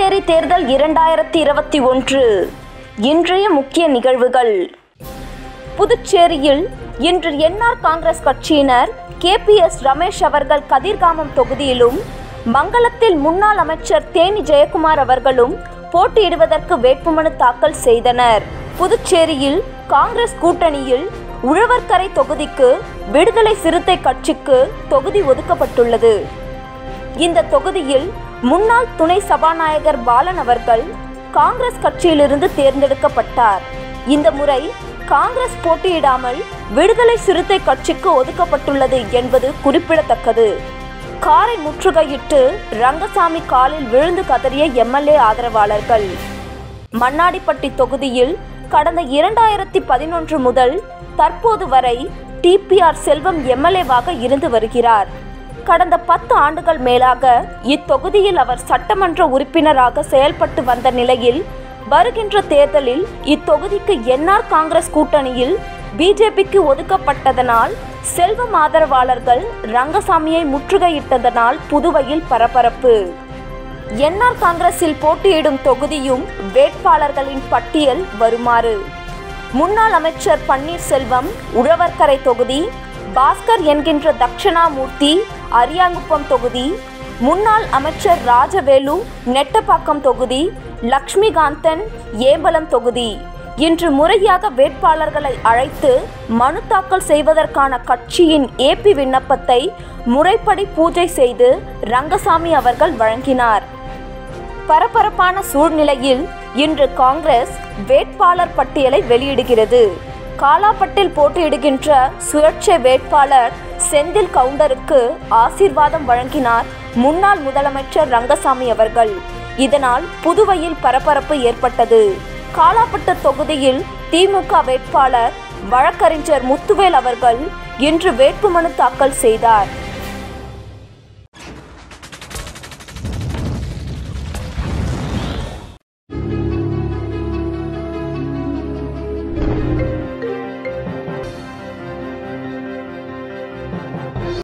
புதுச்சேரி தேர்தல் இரண்டாயிரத்தி இருபத்தி ஒன்று இன்றைய முக்கிய நிகழ்வுகள் புதுச்சேரியில் இன்று என்ஆர் காங்கிரஸ் கட்சியினர் கே பி எஸ் ரமேஷ் அவர்கள் கதிர்காமம் தொகுதியிலும் மங்களத்தில் முன்னாள் அமைச்சர் தேனி ஜெயக்குமார் அவர்களும் போட்டியிடுவதற்கு வேட்புமனு தாக்கல் செய்தனர் புதுச்சேரியில் காங்கிரஸ் கூட்டணியில் உழவர்கரை தொகுதிக்கு விடுதலை சிறுத்தை கட்சிக்கு தொகுதி ஒதுக்கப்பட்டுள்ளது இந்த தொகுதியில் முன்னாள் துணை சபாநாயகர் பாலன் அவர்கள் காங்கிரஸ் கட்சியிலிருந்து தேர்ந்தெடுக்கப்பட்டார் இந்த முறை காங்கிரஸ் போட்டியிடாமல் விடுதலை சிறுத்தை கட்சிக்கு ஒதுக்கப்பட்டுள்ளது என்பது குறிப்பிடத்தக்கது காரை முற்றுகையிட்டு ரங்கசாமி காலில் விழுந்து கதறிய எம்எல்ஏ ஆதரவாளர்கள் மண்ணாடிப்பட்டி தொகுதியில் கடந்த இரண்டாயிரத்தி பதினொன்று முதல் தற்போது வரை டிபிஆர் செல்வம் எம்எல்ஏவாக இருந்து வருகிறார் கடந்த பத்து ஆண்டுகள் மேலாக இத்தொகுதியில் அவர் சட்டமன்ற உறுப்பினராக செயல்பட்டு வந்த நிலையில் வருகின்ற தேர்தலில் இத்தொகுதிக்கு என்ஆர் காங்கிரஸ் கூட்டணியில் பிஜேபிக்கு ஒதுக்கப்பட்டதனால் செல்வம் ஆதரவாளர்கள் ரங்கசாமியை முற்றுகையிட்டதனால் புதுவையில் பரபரப்பு என்ஆர் காங்கிரஸில் போட்டியிடும் தொகுதியும் வேட்பாளர்களின் பட்டியல் வருமாறு முன்னாள் அமைச்சர் பன்னீர்செல்வம் உழவர்கரை தொகுதி பாஸ்கர் என்கின்ற தட்சிணாமூர்த்தி அரியாங்குப்பம் தொகுதி முன்னாள் அமைச்சர் ராஜவேலு நெட்டப்பாக்கம் தொகுதி லக்ஷ்மிகாந்தன் ஏம்பலம் தொகுதி இன்று முறையாக வேட்பாளர்களை அழைத்து மனு தாக்கல் செய்வதற்கான கட்சியின் ஏபி விண்ணப்பத்தை முறைப்படி பூஜை செய்து ரங்கசாமி அவர்கள் வழங்கினார் பரபரப்பான சூழ்நிலையில் இன்று காங்கிரஸ் வேட்பாளர் பட்டியலை வெளியிடுகிறது காலாப்பட்டில் போட்டியிடுகின்ற சுயேட்சை வேட்பாளர் செந்தில் கவுண்டருக்கு ஆசீர்வாதம் வழங்கினார் முன்னாள் முதலமைச்சர் ரங்கசாமி அவர்கள் இதனால் புதுவையில் பரபரப்பு ஏற்பட்டது காலாப்பட்டு தொகுதியில் திமுக வேட்பாளர் வழக்கறிஞர் முத்துவேல் அவர்கள் இன்று வேட்புமனு தாக்கல் செய்தார்